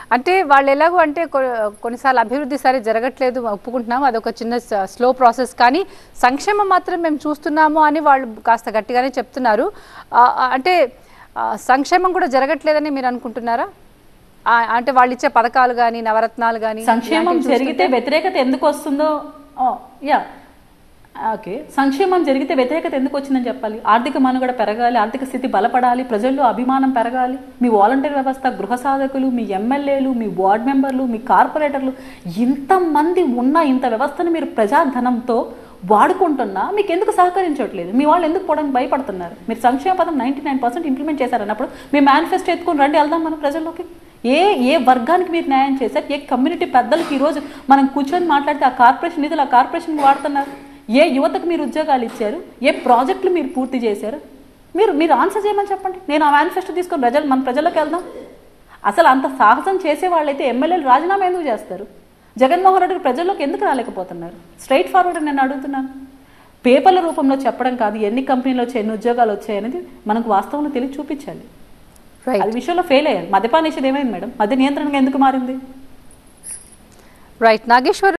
అంటే వాళ్ళు ఎలాగో అంటే కొ- కొన్నిసార్లు అభివృద్ధి సరే జరగట్లేదు ఒప్పుకుంటున్నాము అదొక చిన్న స్లో ప్రాసెస్ కానీ సంక్షేమం మాత్రం మేము చూస్తున్నాము అని వాళ్ళు కాస్త గట్టిగానే చెప్తున్నారు ఆ, ఆ, అంటే ఆ, సంక్షేమం కూడా జరగట్లేదని మీరు అనుకుంటున్నారా ఆ, అంటే వాళ్ళు ఇచ్చే పథకాలు కానీ నవరత్నాలు కానీ సంక్షేమం జరిగితే వ్యతిరేకత ఎందుకు వస్తుందో ఓ, యా ఓకే సంక్షేమం జరిగితే వ్యతిరేకత ఎందుకు వచ్చిందని చెప్పాలి ఆర్థిక మనుగడ పెరగాలి ఆర్థిక స్థితి బలపడాలి ప్రజల్లో అభిమానం పెరగాలి మీ వాలంటీర్ వ్యవస్థ గృహ సాధకులు మీ ఎమ్మెల్యేలు మీ వార్డ్ మెంబర్లు మీ కార్పొరేటర్లు ఇంతమంది ఉన్న ఇంత వ్యవస్థను మీరు ప్రజాధనంతో వాడుకుంటున్నా మీకు ఎందుకు సహకరించట్లేదు మీ వాళ్ళు ఎందుకు పోవడానికి భయపడుతున్నారు మీరు సంక్షేమ పదం నైంటీ నైన్ పర్సెంట్ ఇంప్లిమెంట్ చేశారన్నప్పుడు మీ మేనిఫెస్టో ఎత్తుకొని రండి వెళ్దాం మనం ప్రజల్లోకి ఏ ఏ వర్గానికి మీరు న్యాయం చేశారు ఏ కమ్యూనిటీ పెద్దలకి ఈరోజు మనం కూర్చొని మాట్లాడితే ఆ కార్పొరేషన్ నిధులు ఆ కార్పొరేషన్ వాడుతున్నారు ఏ యువతకు మీరు ఉద్యోగాలు ఇచ్చారు ఏ ప్రాజెక్టులు మీరు పూర్తి చేశారు మీరు మీరు ఆన్సర్ చేయమని చెప్పండి నేను ఆ మేనిఫెస్టో తీసుకొని ప్రజలు మన ప్రజల్లోకి వెళ్దాం అసలు అంత సాహసం చేసే వాళ్ళైతే ఎమ్మెల్యేలు రాజీనామా ఎందుకు చేస్తారు జగన్మోహన్ రెడ్డి ప్రజల్లోకి ఎందుకు రాలేకపోతున్నారు స్ట్రైట్ ఫార్వర్డ్ నేను అడుగుతున్నాను పేపర్ల రూపంలో చెప్పడం కాదు ఎన్ని కంపెనీలు వచ్చాయి ఎన్ని ఉద్యోగాలు వచ్చాయి అనేది మనకు వాస్తవంలో తెలిసి చూపించాలి రైట్ అది విషయంలో ఫెయిల్ అయ్యారు మద్యపాన నిషేధం ఏమైంది మేడం మద్య నియంత్రణగా ఎందుకు మారింది రైట్ నాగేశ్వర్